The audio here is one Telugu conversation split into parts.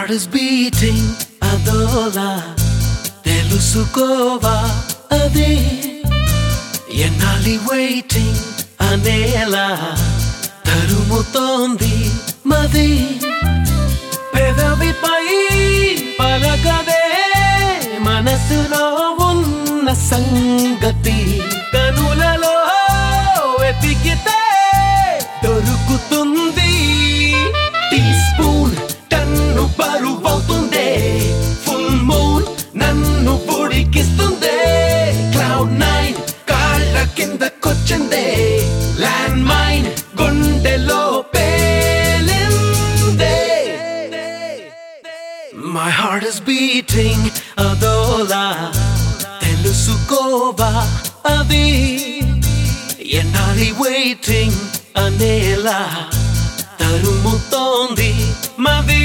హార్ట్ ఇస్ బీటింగ్ అదోలా తెలుసుకోవా అదే ఎన్నాలి వెయిటింగ్ అనేలా తరుముతోంది మది పెదవిపై పలకదే మనసులో ఉన్న సంగతి కనులలో వెతికితే దొరుకుతుంది టీ స్పూన్ టన్ను బరువవుతుందే ఫుల్ మూన్ నన్ను పొడికిస్తుందే క్లౌడ్ నైన్ కాళ్ళ కిందకొచ్చిందే ల్యాండ్ మైన్ గుండెలో పేలిందే మై హార్ట్ ఇస్ బీటింగ్ అదోలా తెలుసుకోవా అది ఎన్నాలి వెయిటింగ్ అనేలా తరుముతోంది మది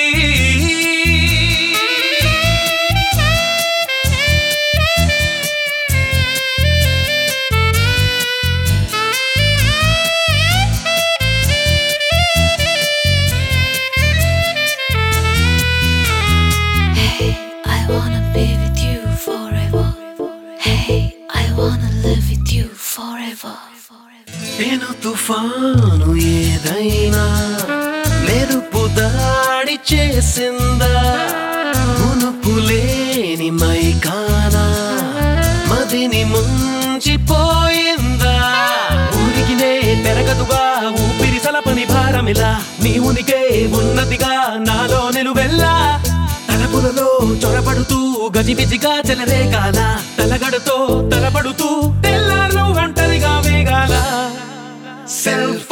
Hey, I wanna be with you forever. Hey, I wanna live with you forever. నేను తుఫాను ఏదైనా మెరుపు దాడి చేసిందా మునుపు లేని మైకానా మదిని ముంచిపోయిందా ఊరికినే పెరగదుగా ఊపిరి సలపని భారమిలా నీ ఉనికే ఉన్నతిగా నాలో నిలువెల్లా తలపులలో చొరబడుతూ గజిబిజిగా చెలరేగాల తలగడతో తలపడుతూ తెల్లారు ఒంటరిగా వేగాల సెల్ఫ్